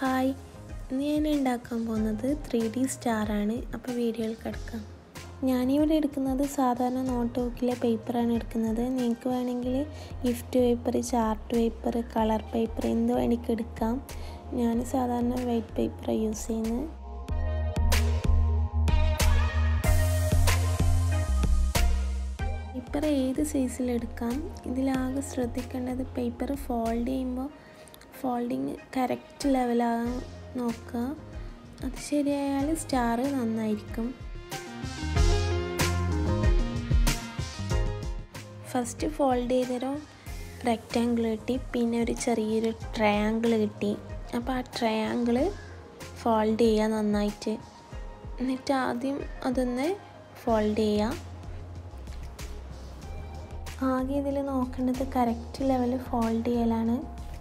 hi ഇന്ന് ഞാൻ ഉണ്ടാക്കാൻ പോകുന്നത് ത്രീ ഡി സ്റ്റാറാണ് അപ്പോൾ വീഡിയോയിൽ കിടക്കാം ഞാനിവിടെ എടുക്കുന്നത് സാധാരണ നോട്ട് ബുക്കിലെ പേപ്പറാണ് എടുക്കുന്നത് നിങ്ങൾക്ക് വേണമെങ്കിൽ gift paper chart paper colour paper എന്ത് വേണമെങ്കിൽ എടുക്കാം ഞാൻ സാധാരണ വൈറ്റ് പേപ്പറാണ് യൂസ് ചെയ്യുന്നത് പേപ്പർ ഏത് സൈസിലെടുക്കാം ഇതിലാകെ ശ്രദ്ധിക്കേണ്ടത് പേപ്പർ ഫോൾഡ് ചെയ്യുമ്പോൾ ഫോൾഡിങ് കറക്റ്റ് ലെവലാകാൻ നോക്കുക അത് ശരിയായാൽ സ്റ്റാർ നന്നായിരിക്കും ഫസ്റ്റ് ഫോൾഡ് ചെയ്തൊരു റെക്റ്റാങ്കിൾ കിട്ടി പിന്നെ ഒരു ചെറിയൊരു ട്രയാങ്കിൾ കിട്ടി അപ്പോൾ ആ ട്രയാങ്കിൾ ഫോൾഡ് ചെയ്യുക നന്നായിട്ട് എന്നിട്ട് ആദ്യം അതൊന്ന് ഫോൾഡ് ചെയ്യുക ആകെ ഇതിൽ നോക്കേണ്ടത് കറക്റ്റ് ലെവൽ ഫോൾഡ് ചെയ്യലാണ്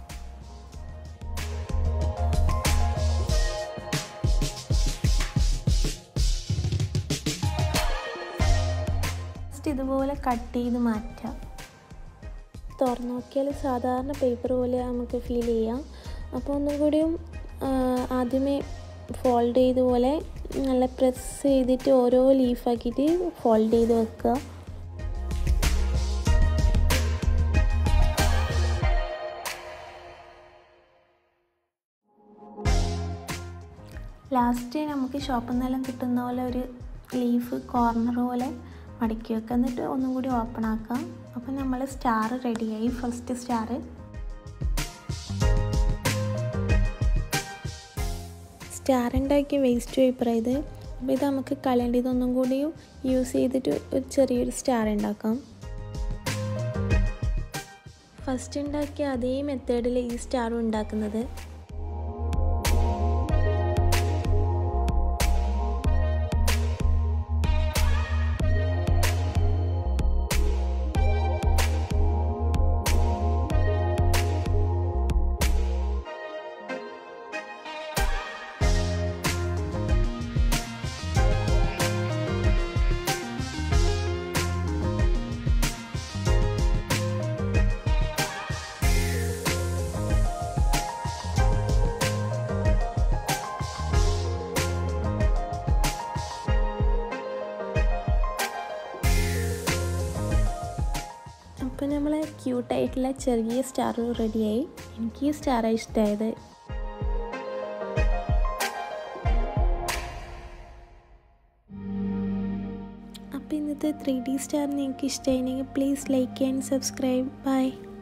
ജസ്റ്റ് ഇതുപോലെ കട്ട് ചെയ്ത് മാറ്റാം തുറന്നു നോക്കിയാൽ സാധാരണ പേപ്പർ പോലെ നമുക്ക് ഫീൽ ചെയ്യാം അപ്പോൾ ഒന്നും കൂടിയും ആദ്യമേ ഫോൾഡ് ചെയ്ത പോലെ നല്ല പ്രസ് ചെയ്തിട്ട് ഓരോ ലീഫാക്കിയിട്ട് ഫോൾഡ് ചെയ്ത് വെക്കുക ലാസ്റ്റ് നമുക്ക് ഷോപ്പിൽ നിന്നെല്ലാം കിട്ടുന്ന പോലെ ഒരു ലീഫ് കോർണർ പോലെ മടക്കി വെക്കുക എന്നിട്ട് ഒന്നും കൂടി ഓപ്പൺ ആക്കാം അപ്പം നമ്മൾ സ്റ്റാർ റെഡിയായി ഫസ്റ്റ് സ്റ്റാർ സ്റ്റാർ ഉണ്ടാക്കിയ വേസ്റ്റ് പേപ്പർ ഇത് അപ്പോൾ ഇത് നമുക്ക് കളയേണ്ടതൊന്നും കൂടിയും യൂസ് ചെയ്തിട്ട് ഒരു ചെറിയൊരു സ്റ്റാർ ഉണ്ടാക്കാം ഫസ്റ്റ് ഉണ്ടാക്കിയ അതേ മെത്തേഡിൽ ഈ സ്റ്റാറും ഉണ്ടാക്കുന്നത് അപ്പോൾ നമ്മൾ ക്യൂട്ടായിട്ടുള്ള ചെറിയ സ്റ്റാർ റെഡിയായി എനിക്ക് ഈ സ്റ്റാറാണ് ഇഷ്ടമായത് അപ്പോൾ ഇന്നത്തെ ത്രീ ഡി സ്റ്റാർ നിങ്ങൾക്ക് ഇഷ്ടമായിരുന്നെങ്കിൽ please like and subscribe by